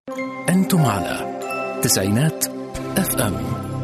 أنتم على تسعينات اف ام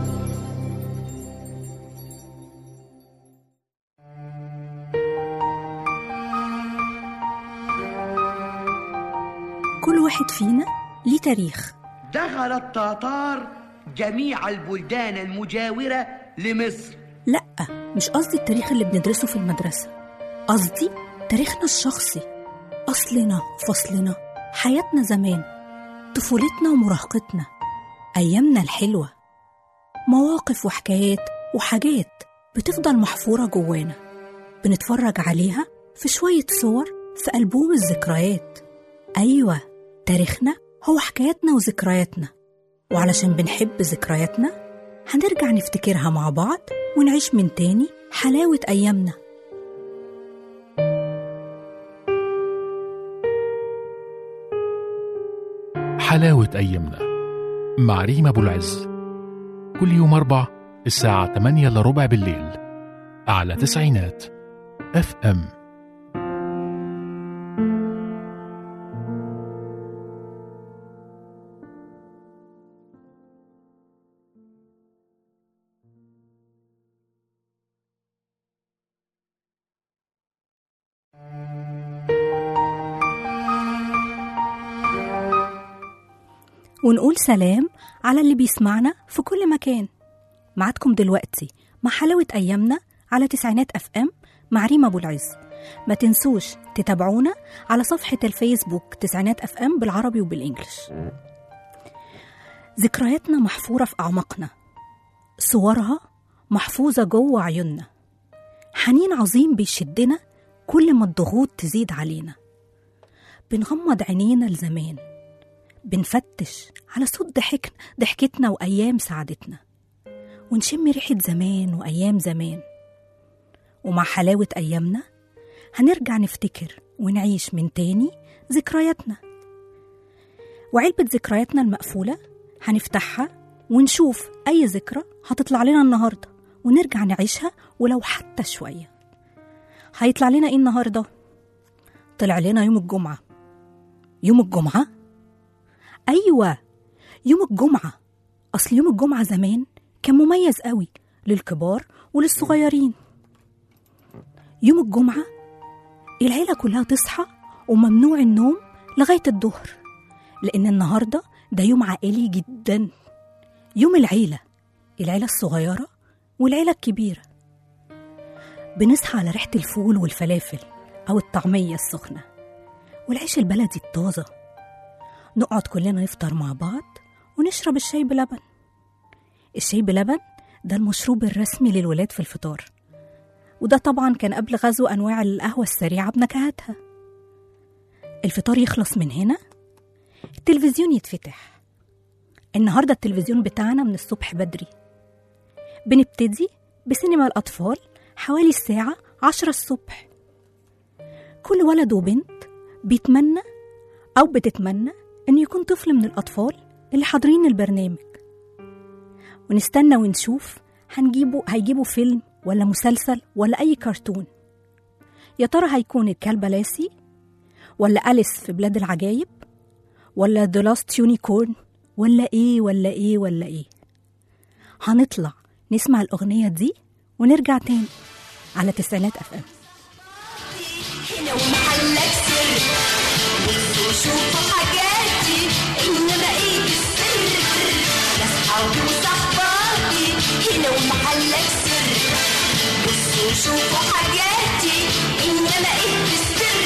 كل واحد فينا ليه تاريخ دخل التتار جميع البلدان المجاورة لمصر لأ مش قصدي التاريخ اللي بندرسه في المدرسة قصدي تاريخنا الشخصي أصلنا فصلنا حياتنا زمان طفولتنا ومراهقتنا أيامنا الحلوة مواقف وحكايات وحاجات بتفضل محفورة جوانا بنتفرج عليها في شوية صور في ألبوم الذكريات أيوة تاريخنا هو حكاياتنا وذكرياتنا وعلشان بنحب ذكرياتنا هنرجع نفتكرها مع بعض ونعيش من تاني حلاوة أيامنا حلاوة أيامنا مع ريم أبو العز كل يوم أربع الساعة 8 إلا ربع بالليل على تسعينات اف ام ونقول سلام على اللي بيسمعنا في كل مكان معادكم دلوقتي مع حلاوة أيامنا على تسعينات أف أم مع ريم أبو العز ما تنسوش تتابعونا على صفحة الفيسبوك تسعينات أف أم بالعربي وبالإنجلش ذكرياتنا محفورة في أعماقنا صورها محفوظة جوه عيوننا حنين عظيم بيشدنا كل ما الضغوط تزيد علينا بنغمض عينينا لزمان بنفتش على صوت ضحكنا ضحكتنا وأيام سعادتنا ونشم ريحة زمان وأيام زمان ومع حلاوة أيامنا هنرجع نفتكر ونعيش من تاني ذكرياتنا وعلبة ذكرياتنا المقفولة هنفتحها ونشوف أي ذكرى هتطلع لنا النهاردة ونرجع نعيشها ولو حتى شوية هيطلع لنا إيه النهاردة؟ طلع لنا يوم الجمعة يوم الجمعة؟ أيوة يوم الجمعة أصل يوم الجمعة زمان كان مميز قوي للكبار وللصغيرين يوم الجمعة العيلة كلها تصحى وممنوع النوم لغاية الظهر لأن النهاردة ده يوم عائلي جدا يوم العيلة العيلة الصغيرة والعيلة الكبيرة بنصحى على ريحة الفول والفلافل أو الطعمية السخنة والعيش البلدي الطازة نقعد كلنا نفطر مع بعض ونشرب الشاي بلبن الشاي بلبن ده المشروب الرسمي للولاد في الفطار وده طبعا كان قبل غزو أنواع القهوة السريعة بنكهاتها الفطار يخلص من هنا التلفزيون يتفتح النهاردة التلفزيون بتاعنا من الصبح بدري بنبتدي بسينما الأطفال حوالي الساعة عشرة الصبح كل ولد وبنت بيتمنى أو بتتمنى إن يكون طفل من الأطفال اللي حاضرين البرنامج ونستنى ونشوف هنجيبه هيجيبوا فيلم ولا مسلسل ولا أي كرتون يا ترى هيكون الكلبة لاسي ولا أليس في بلاد العجايب ولا ذا لاست يونيكورن ولا إيه ولا إيه ولا إيه هنطلع نسمع الأغنية دي ونرجع تاني على تسعينات أف أم هنا ومحلك سر بصوا شوفوا حاجاتي انما ايه السر انا اصحابي وصحباتي هنا ومحلك سر بصوا شوفوا حاجاتي انما ايه السر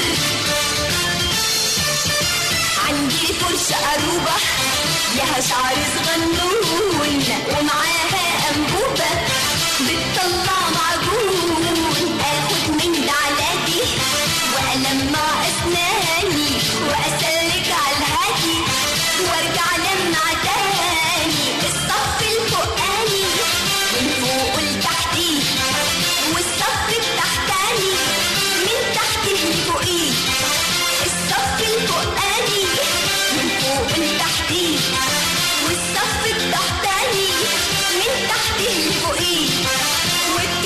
عندي فرشة قروبة لها شعر صغنون ومعاها أنبوبة بتطلع معجون آخد من ده على دي وألمع أسناني وأسلك على الهادي وأرجع لمع تاني الصف الفوقاني من فوق لتحتي والصف التحتاني من تحتي لفوقيه الصف الفوقاني من فوق لتحتي والصف التحتاني من تحتي لفوقيه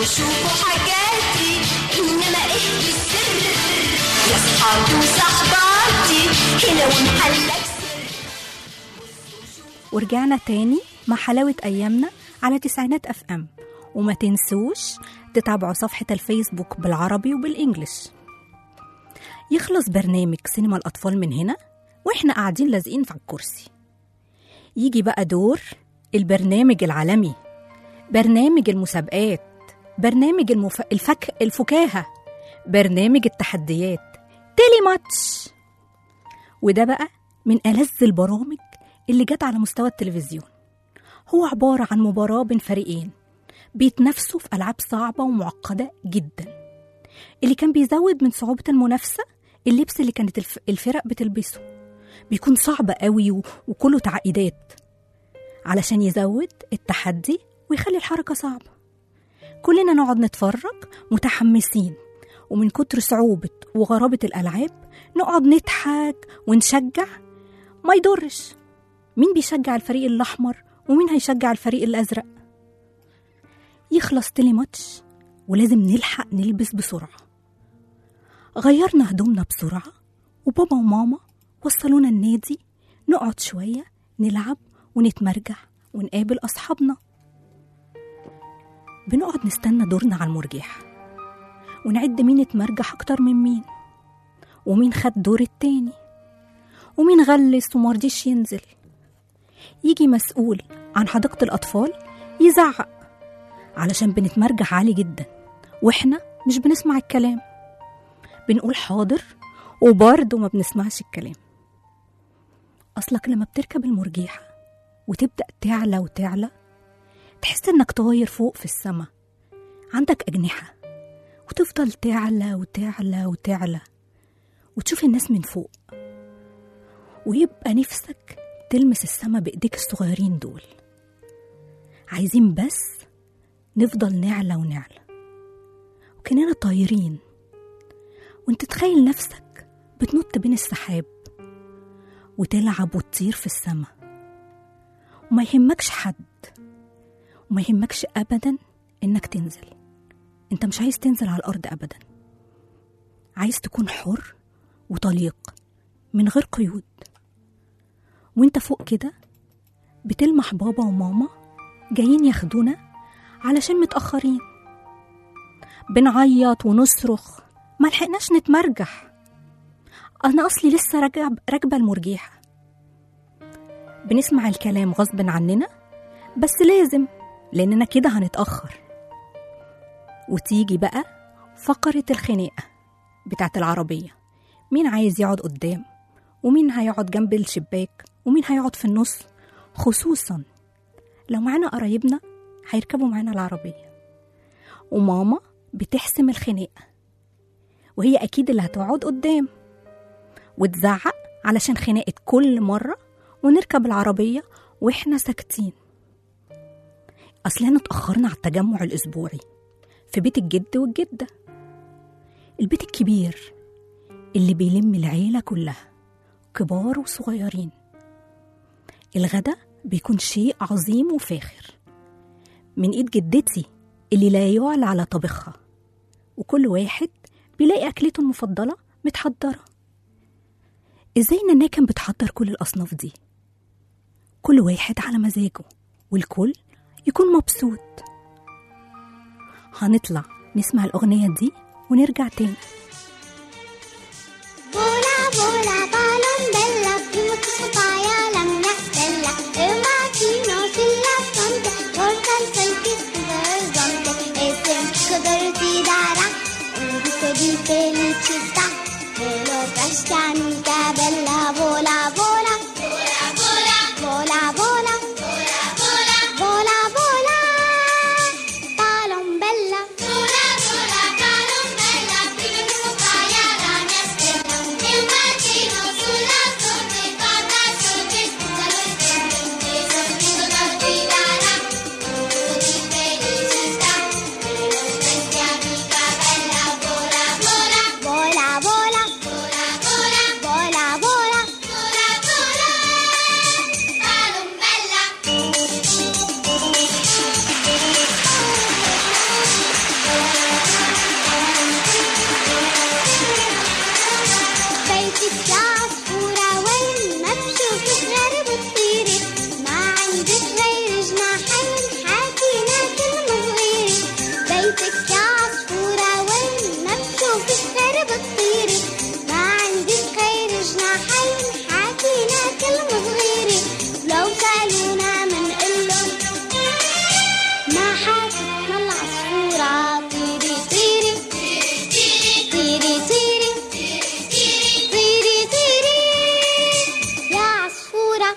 وشوفوا حاجاتي إنما إيه السر يا صحابي وصحباتي هنا ومحلك ورجعنا تاني مع حلاوة أيامنا على تسعينات أف أم وما تنسوش تتابعوا صفحة الفيسبوك بالعربي وبالإنجليش يخلص برنامج سينما الأطفال من هنا وإحنا قاعدين لازقين في الكرسي يجي بقى دور البرنامج العالمي برنامج المسابقات برنامج المف... الفك... الفكاهة برنامج التحديات تيلي ماتش وده بقى من ألذ البرامج اللي جت على مستوى التلفزيون هو عبارة عن مباراة بين فريقين بيتنافسوا في ألعاب صعبة ومعقدة جدا اللي كان بيزود من صعوبة المنافسة اللبس اللي كانت الف... الفرق بتلبسه بيكون صعب قوي و... وكله تعقيدات علشان يزود التحدي ويخلي الحركة صعبة كلنا نقعد نتفرج متحمسين ومن كتر صعوبة وغرابة الألعاب نقعد نضحك ونشجع ما يضرش مين بيشجع الفريق الأحمر ومين هيشجع الفريق الأزرق يخلص تلي ماتش ولازم نلحق نلبس بسرعة غيرنا هدومنا بسرعة وبابا وماما وصلونا النادي نقعد شوية نلعب ونتمرجح ونقابل أصحابنا بنقعد نستنى دورنا على المرجح ونعد مين اتمرجح أكتر من مين ومين خد دور التاني ومين غلس ومرضيش ينزل يجي مسؤول عن حديقة الأطفال يزعق علشان بنتمرجح عالي جدا وإحنا مش بنسمع الكلام بنقول حاضر وبرضه ما بنسمعش الكلام أصلك لما بتركب المرجيحة وتبدأ تعلى وتعلى تحس إنك طاير فوق في السما عندك أجنحة وتفضل تعلى وتعلى وتعلى وتشوف الناس من فوق ويبقى نفسك تلمس السما بإيديك الصغيرين دول عايزين بس نفضل نعلى ونعلى وكأننا طايرين وانت تخيل نفسك بتنط بين السحاب وتلعب وتطير في السما وما يهمكش حد وما يهمكش أبدا إنك تنزل انت مش عايز تنزل على الأرض أبدا عايز تكون حر وطليق من غير قيود وانت فوق كده بتلمح بابا وماما جايين ياخدونا علشان متأخرين بنعيط ونصرخ ما لحقناش نتمرجح أنا أصلي لسه راجع- راكبة المرجيحة بنسمع الكلام غصب عننا بس لازم لأننا كده هنتأخر وتيجي بقى فقرة الخناقة بتاعت العربية مين عايز يقعد قدام ومين هيقعد جنب الشباك ومين هيقعد في النص خصوصا لو معانا قرايبنا هيركبوا معانا العربية وماما بتحسم الخناقة وهي أكيد اللي هتقعد قدام وتزعق علشان خناقة كل مرة ونركب العربية وإحنا ساكتين أصلنا اتأخرنا على التجمع الأسبوعي في بيت الجد والجدة البيت الكبير اللي بيلم العيلة كلها كبار وصغيرين الغدا بيكون شيء عظيم وفاخر من ايد جدتي اللي لا يعلى على طبخها وكل واحد بيلاقي أكلته المفضلة متحضرة ازاي نانا كان بتحضر كل الأصناف دي كل واحد على مزاجه والكل يكون مبسوط هنطلع نسمع الأغنية دي ونرجع تاني Vola, vola, palombella, prima che paia la mia stella, e un bacino sulla fronte, porta il sol che l'orizzonte, e se un picco ti darà un gusto di felicità, e lo presti amica bella, vola, vola, vola, vola, vola, vola, vola, vola, vola, palombella, vola, vola, palombella, prima che paia la mia stella, e un bacino sulla fronte, porta il sol che l'orizzonte, e se un picco ti darà un gusto di felicità, e lo presti amica bella, vola, vola, vola, vola, vola, vola, vola, vola, vola, فيش غير بتطيري ما عندك غير جناحين حاكينا كلمة صغيرة لو سألونا منقلن ما حاكتنا العصفورة طيري طيري طيري طيري طيري طيري يا عصفورة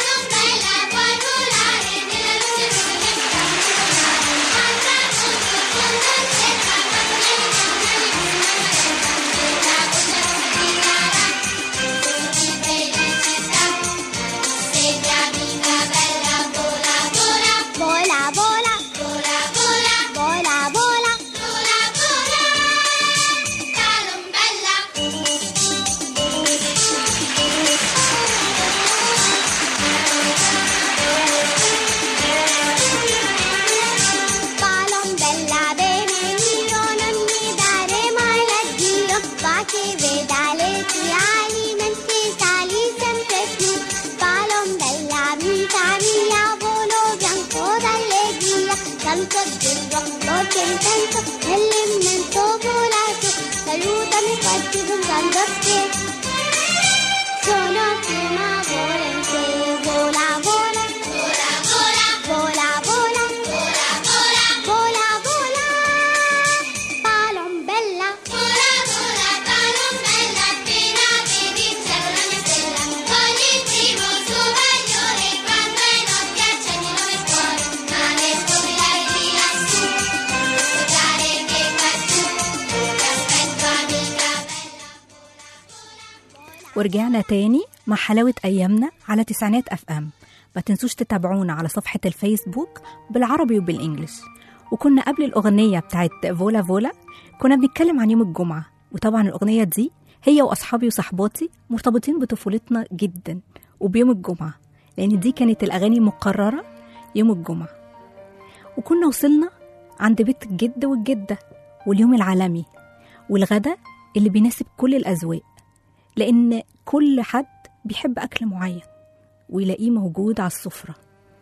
Vola, vola, vola, vola, Palombella bene giro, non mi dare mai l'addio, va che veda le tue ali mentre sali sempre più. Palombella amica mia, volo bianco d'allegria, tanto azzurro, contento nell'immenso volato, salutami forte pensando a te. Sono qui ma volentieri, vola, vola, vola, vola, vola, vola, vola, palombella, vola, vola, palombella, appena vedi in cielo la mia stella, cogli il primo suo bagliore, quando è notte accendi nove cuore, ma ne scoprirai di lassù, guardare che qua giù, ti aspetto amica bella. ورجعنا تاني مع حلاوة أيامنا على تسعينات أف أم ما تنسوش تتابعونا على صفحة الفيسبوك بالعربي وبالإنجليش وكنا قبل الأغنية بتاعت فولا فولا كنا بنتكلم عن يوم الجمعة وطبعا الأغنية دي هي وأصحابي وصحباتي مرتبطين بطفولتنا جدا وبيوم الجمعة لأن دي كانت الأغاني المقررة يوم الجمعة وكنا وصلنا عند بيت الجد والجدة واليوم العالمي والغدا اللي بيناسب كل الأذواق لأن كل حد بيحب أكل معين ويلاقيه موجود على السفرة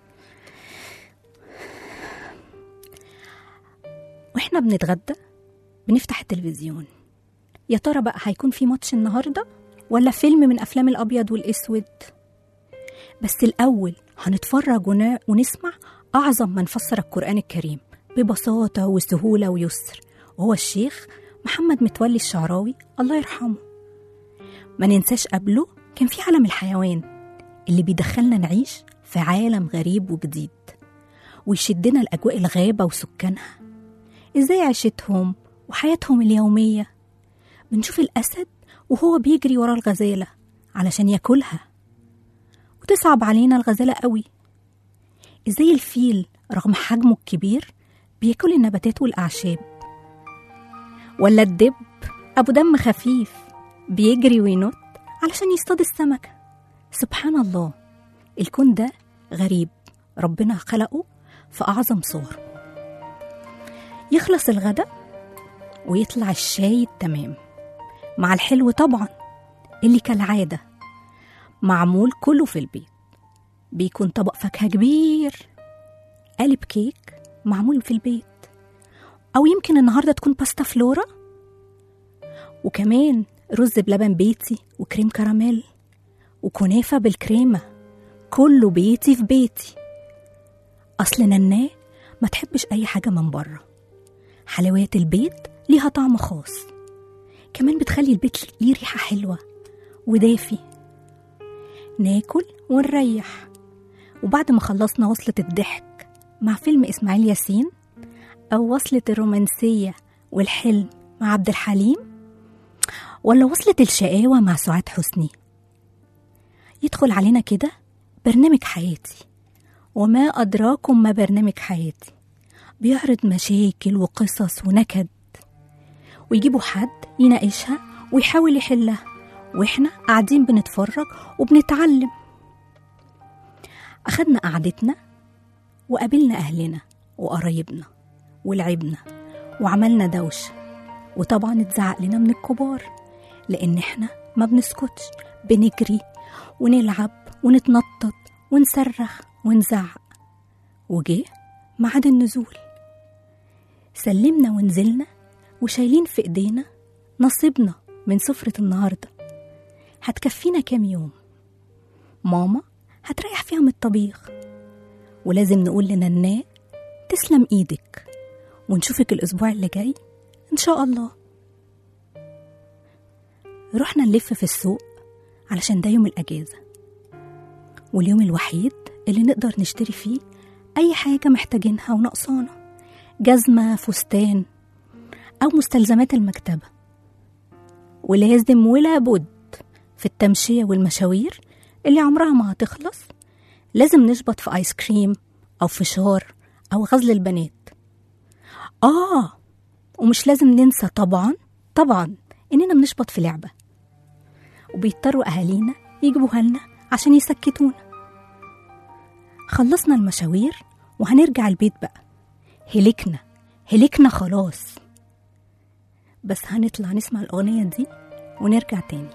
واحنا بنتغدى بنفتح التلفزيون يا ترى بقى هيكون في ماتش النهارده ولا فيلم من افلام الابيض والاسود بس الاول هنتفرج ون- ونسمع اعظم من فسر القران الكريم ببساطه وسهوله ويسر وهو الشيخ محمد متولي الشعراوي الله يرحمه ما ننساش قبله كان في عالم الحيوان اللي بيدخلنا نعيش في عالم غريب وجديد ويشدنا لأجواء الغابة وسكانها إزاي عيشتهم وحياتهم اليومية بنشوف الأسد وهو بيجري ورا الغزالة علشان ياكلها وتصعب علينا الغزالة قوي إزاي الفيل رغم حجمه الكبير بياكل النباتات والأعشاب ولا الدب أبو دم خفيف بيجري وينط علشان يصطاد السمكة سبحان الله الكون ده غريب ربنا خلقه في أعظم صور يخلص الغدا ويطلع الشاي التمام مع الحلو طبعا اللي كالعادة معمول كله في البيت بيكون طبق فاكهة كبير قالب كيك معمول في البيت أو يمكن النهاردة تكون باستا فلورا وكمان رز بلبن بيتي وكريم كراميل وكنافة بالكريمة كله بيتي في بيتي أصل نناه ما تحبش أي حاجة من بره حلويات البيت ليها طعم خاص كمان بتخلي البيت ليه ريحة حلوة ودافي ناكل ونريح وبعد ما خلصنا وصلة الضحك مع فيلم إسماعيل ياسين أو وصلة الرومانسية والحلم مع عبد الحليم ولا وصلة الشقاوة مع سعاد حسني يدخل علينا كده برنامج حياتي وما أدراكم ما برنامج حياتي بيعرض مشاكل وقصص ونكد ويجيبوا حد يناقشها ويحاول يحلها واحنا قاعدين بنتفرج وبنتعلم أخدنا قعدتنا وقابلنا أهلنا وقرايبنا ولعبنا وعملنا دوشة وطبعا اتزعق لنا من الكبار لأن احنا ما بنسكتش بنجري ونلعب ونتنطط ونصرخ ونزعق وجه ميعاد النزول سلمنا ونزلنا وشايلين في ايدينا نصيبنا من سفرة النهاردة هتكفينا كام يوم ماما هتريح فيها من الطبيخ ولازم نقول لنناه تسلم ايدك ونشوفك الاسبوع اللي جاي ان شاء الله رحنا نلف في السوق علشان ده يوم الاجازه واليوم الوحيد اللي نقدر نشتري فيه اي حاجه محتاجينها وناقصانا جزمه فستان او مستلزمات المكتبه ولازم ولا بد في التمشيه والمشاوير اللي عمرها ما هتخلص لازم نشبط في ايس كريم او فشار او غزل البنات اه ومش لازم ننسى طبعا طبعا اننا بنشبط في لعبه وبيضطروا اهالينا يجيبوها لنا عشان يسكتونا خلصنا المشاوير وهنرجع البيت بقى هلكنا هلكنا خلاص بس هنطلع نسمع الأغنية دي ونرجع تاني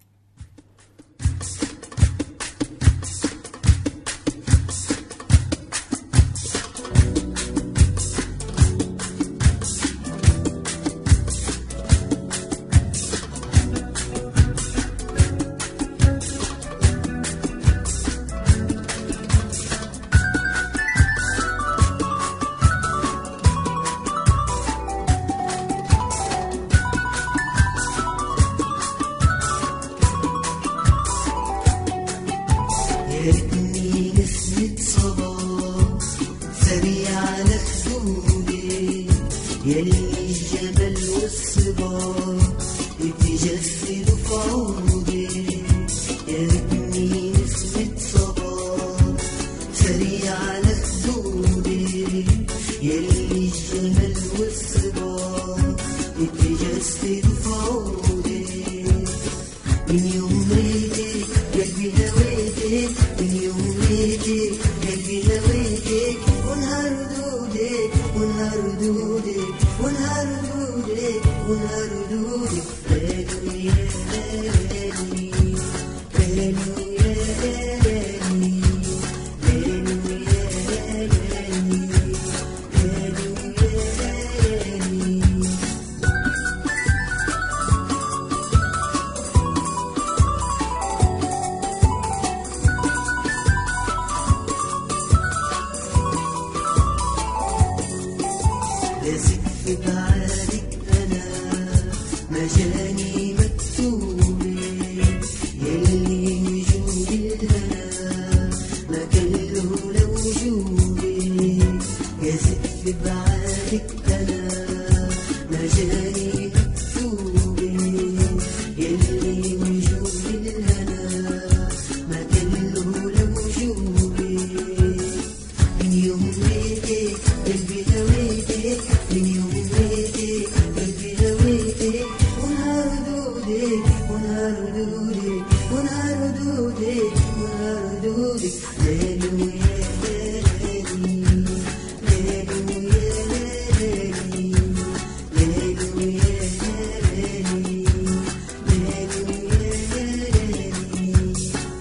يا ريتني نسمة صباح سريع على خدودي يلي الجبل والصباح يتجسدوا في عودي يا ريتني نسمة صباح سريع على خدودي يلي الجبل والصباح يتجسدوا في عودي من يوم ريتك قلبي هويتك من يوم ريتك قلبي هويتك ونهار دودك ونهار دودك ونهار دودك ونهار دودك قالوا يا لالي قالوا يا لالي قالوا يا لالي قالوا يا لالي لازم في بعادك انا مجاني مكتوبة يلي وجود الهنا ما كان له لوجودي يا ست في بعادك انا مجاني مكتوبة يلي وجود الهنا ما كان له لوجودي من يوم ليتك قلبي هويتك من يوم ليتك قلبي هويتك ونهار دودك ونهار دودك ونهار دودك ونهار دودك ليلو يا ليلي ليلو يا ليلي ليلو يا ليلي ليلو يا ليلي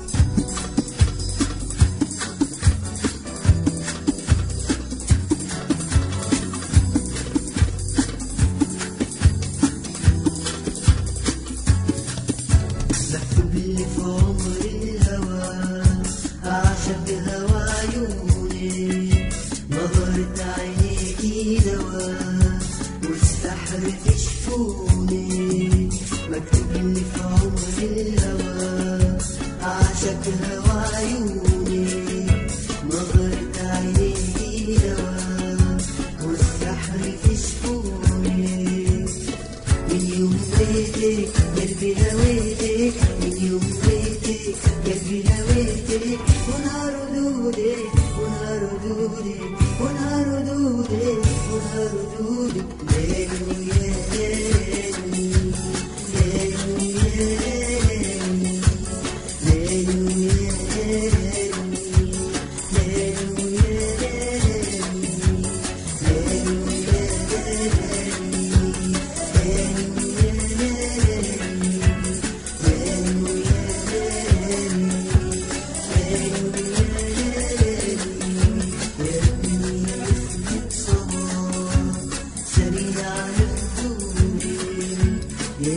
مكتوب لي في عمر الهوى أعشق هوى عيوني نظرة عينيكي دواء والسحر تشفوني مكتوب لي في عمر الهوى أعشق هوى عيوني نظرة عينيكي دواء والسحر تشفوني من يوم بيتك قلبي هويتك من يوم بيتك قلبي هويتك ونهار دودك ونهار دودك ونهار دودك ونهار دودك ليلو يا ليلي ليلو يا ليلي ليلو يا ليلي ليلو يا ليلي ليلو يا ليلي سريع الدود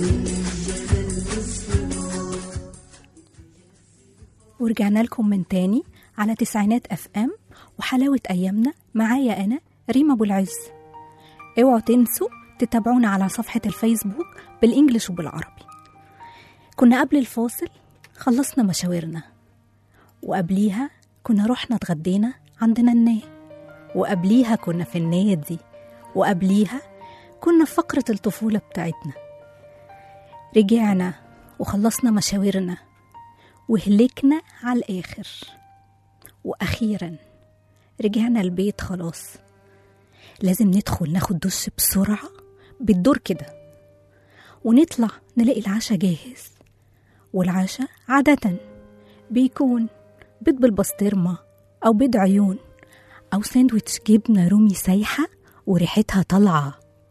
ورجعنا لكم من تاني على تسعينات اف ام وحلاوة ايامنا معايا انا ريما ابو العز اوعوا تنسوا تتابعونا على صفحة الفيسبوك بالانجلش وبالعربي كنا قبل الفاصل خلصنا مشاورنا وقبليها كنا رحنا اتغدينا عند نناه وقبليها كنا في النادي وقبليها كنا في فقرة الطفولة بتاعتنا رجعنا وخلصنا مشاورنا وهلكنا على الآخر وأخيرا رجعنا البيت خلاص لازم ندخل ناخد دش بسرعة بالدور كده ونطلع نلاقي العشاء جاهز والعشاء عادة بيكون بيض بالبسطرمة أو بيض عيون أو ساندويتش جبنة رومي سايحة وريحتها طالعة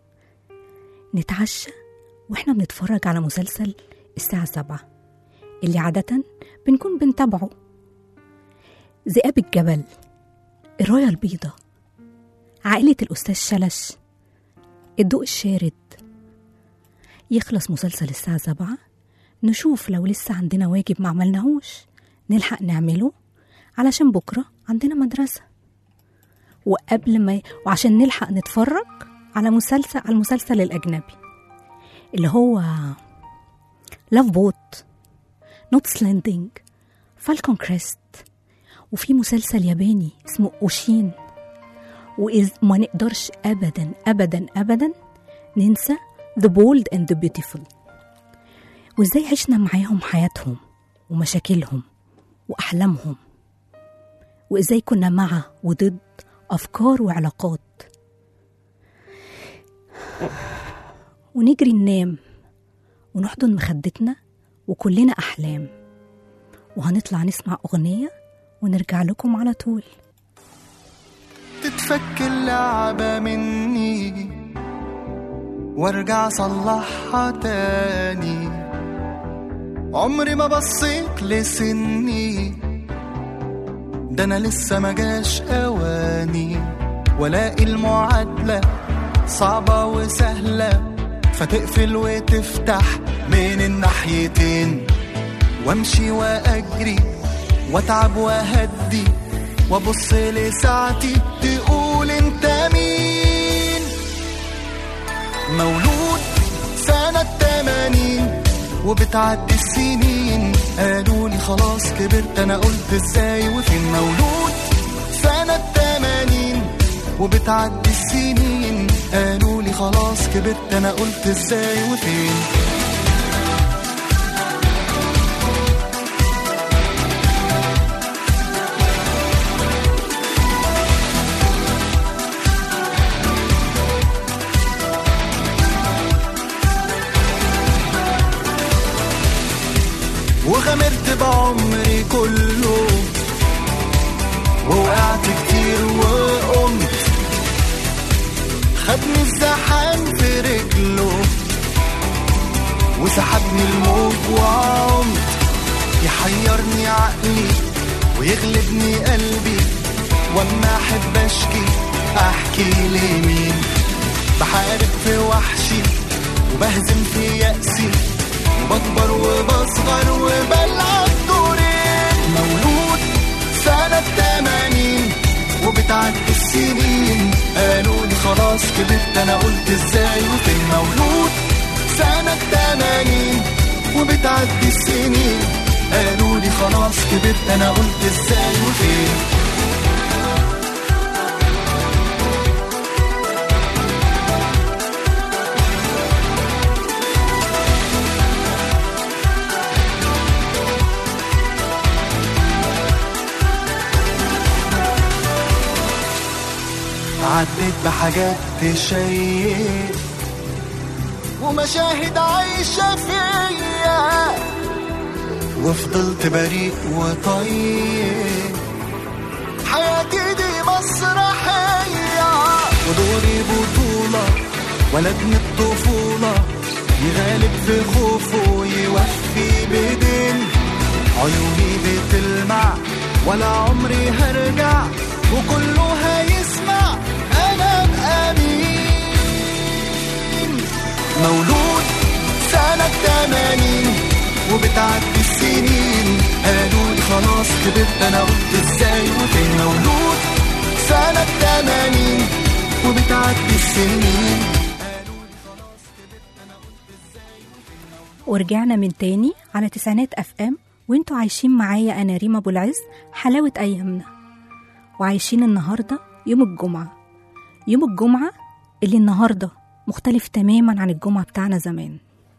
نتعشى واحنا بنتفرج على مسلسل الساعة سبعة اللي عادة بنكون بنتابعه ذئاب الجبل الراية البيضة عائلة الأستاذ شلش الضوء الشارد يخلص مسلسل الساعة سبعة نشوف لو لسه عندنا واجب ما عملناهوش نلحق نعمله علشان بكرة عندنا مدرسة وقبل ما وعشان نلحق نتفرج على مسلسل على المسلسل الأجنبي اللي هو لاف بوت نوتس لاندنج فالكون كريست وفي مسلسل ياباني اسمه أوشين وإذ ما نقدرش أبدا أبدا أبدا ننسى The Bold and the Beautiful وإزاي عشنا معاهم حياتهم ومشاكلهم وأحلامهم وإزاي كنا مع وضد أفكار وعلاقات ونجري ننام ونحضن مخدتنا وكلنا أحلام وهنطلع نسمع أغنية ونرجع لكم على طول تتفك اللعبة مني وارجع صلحها تاني عمري ما بصيت لسني ده انا لسه ما جاش اواني والاقي المعادلة صعبة وسهلة فتقفل وتفتح من الناحيتين وامشي واجري واتعب واهدي وابص لساعتي تقول انت مين مولود سنة تمانين وبتعدي السنين قالوا لي خلاص كبرت انا قلت ازاي وفين مولود سنة تمانين وبتعدي السنين قالوا لي خلاص كبرت انا قلت ازاي وفين وغامرت بعمري كله ووقعت كتير وقمت خدني الزحام في رجله وسحبني الموج وعمت يحيرني عقلي ويغلبني قلبي واما احب اشكي احكي لمين بحارب في وحشي وبهزم في يأسي وبكبر وبصغر وبلعب دورين مولود سنة تمانين وبتعدي السنين قالوا لي خلاص كبرت انا قلت ازاي وفين مولود سنة تمانين وبتعدي السنين قالوا لي خلاص كبرت انا قلت ازاي وفين عديت بحاجات تشيق ومشاهد عايشة فيا وفضلت بريء وطيب حياتي دي مسرحية ودوري بطولة ولد من الطفولة يغالب في خوفه ويوفي بدين عيوني بتلمع ولا عمري هرجع وكله هيسمع انا بامين مولود سنة سنة تمانين وبتعدي السنين قالوا لي خلاص كبرت انا قلت ازاي وفين مولود سنة تمانين وبتعدي السنين ورجعنا من تاني على تسعينات اف ام وانتوا عايشين معايا انا ريما ابو العز حلاوه ايامنا وعايشين النهارده يوم الجمعه يوم الجمعه اللي النهارده مختلف تماما عن الجمعه بتاعنا زمان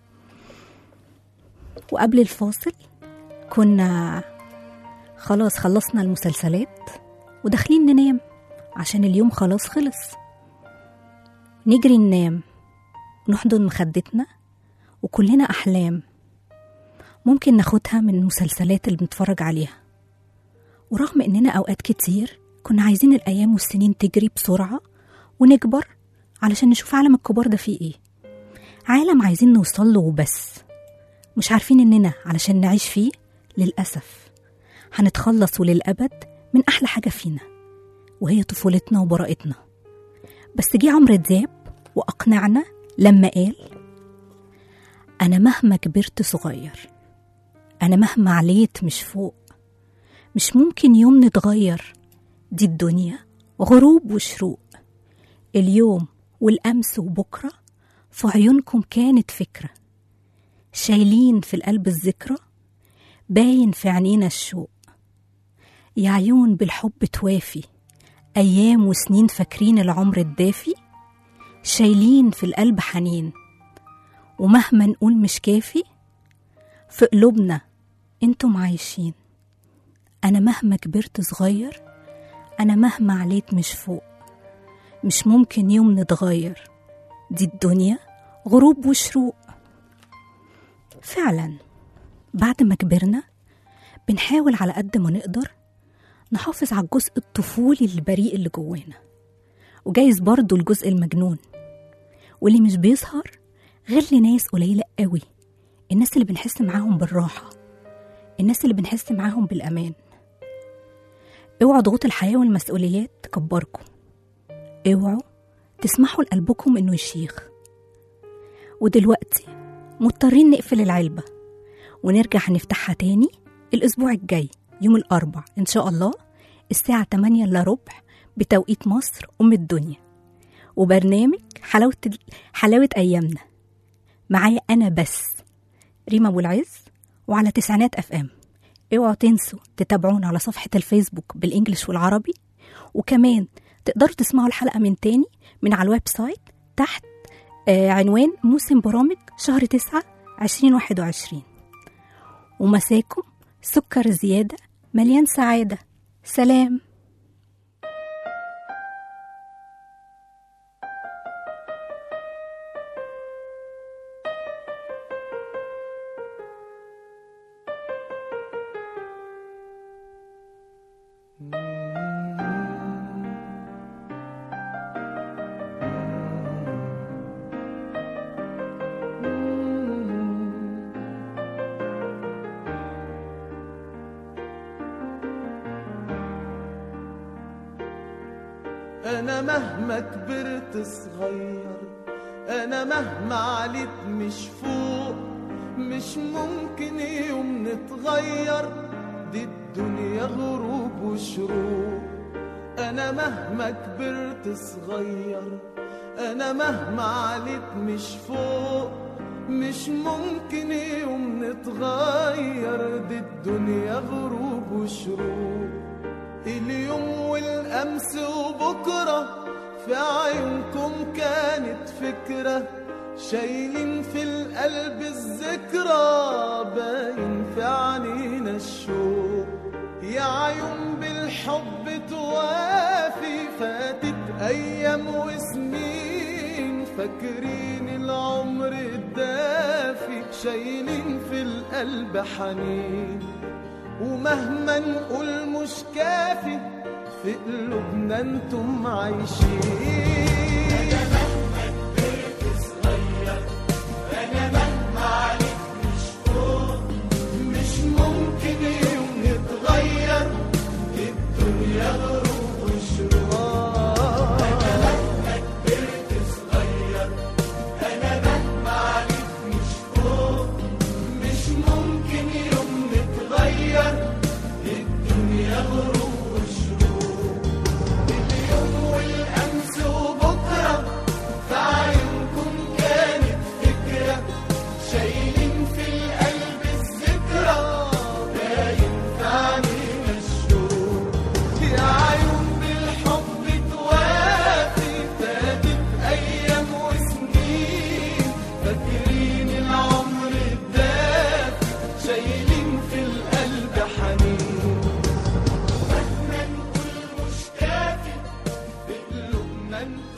وقبل الفاصل كنا خلاص خلصنا المسلسلات وداخلين ننام عشان اليوم خلاص خلص نجري ننام نحضن مخدتنا وكلنا أحلام ممكن ناخدها من المسلسلات اللي بنتفرج عليها ورغم إننا أوقات كتير كنا عايزين الأيام والسنين تجري بسرعة ونكبر علشان نشوف عالم الكبار ده فيه إيه عالم عايزين نوصل له وبس مش عارفين إننا علشان نعيش فيه للأسف هنتخلص وللأبد من أحلى حاجة فينا وهي طفولتنا وبراءتنا بس جه عمرو دياب وأقنعنا لما قال أنا مهما كبرت صغير أنا مهما عليت مش فوق مش ممكن يوم نتغير دي الدنيا غروب وشروق اليوم والأمس وبكرة في عيونكم كانت فكرة شايلين في القلب الذكرى باين في عينينا الشوق يا عيون بالحب توافي أيام وسنين فاكرين العمر الدافي شايلين في القلب حنين ومهما نقول مش كافي في قلوبنا انتم عايشين انا مهما كبرت صغير انا مهما عليت مش فوق مش ممكن يوم نتغير دي الدنيا غروب وشروق فعلا بعد ما كبرنا بنحاول على قد ما نقدر نحافظ على الجزء الطفولي البريء اللي جوانا وجايز برضو الجزء المجنون واللي مش بيظهر غير لناس قليلة قوي الناس اللي بنحس معاهم بالراحة الناس اللي بنحس معاهم بالأمان اوعوا ضغوط الحياة والمسؤوليات تكبركم اوعوا تسمحوا لقلبكم انه يشيخ ودلوقتي مضطرين نقفل العلبة ونرجع نفتحها تاني الأسبوع الجاي يوم الأربع إن شاء الله الساعة 8 إلا ربع بتوقيت مصر أم الدنيا وبرنامج حلاوة حلاوة أيامنا معايا أنا بس ريما أبو العز وعلى تسعينات أف أم اوعوا تنسوا تتابعونا على صفحة الفيسبوك بالإنجليش والعربي وكمان تقدروا تسمعوا الحلقة من تاني من على الويب سايت تحت آه عنوان موسم برامج شهر تسعة عشرين واحد وعشرين ومساكم سكر زيادة مليان سعادة سلام انا مهما كبرت صغير انا مهما عليت مش فوق مش ممكن يوم نتغير دي الدنيا غروب وشروق انا مهما كبرت صغير انا مهما عليت مش فوق مش ممكن يوم نتغير دي الدنيا غروب وشروق اليوم والأمس وبكرة في عيونكم كانت فكرة شايلين في القلب الذكرى باين في عنينا الشوق يا عيون بالحب توافي فاتت أيام وسنين فاكرين العمر الدافي شايلين في القلب حنين ومهما نقول مش كافي في قلوبنا انتم عايشين مش ممكن يوم نتغير الدنيا غروب وشروق انا مهما كبرت صغير انا مهما عليك مش فوق انت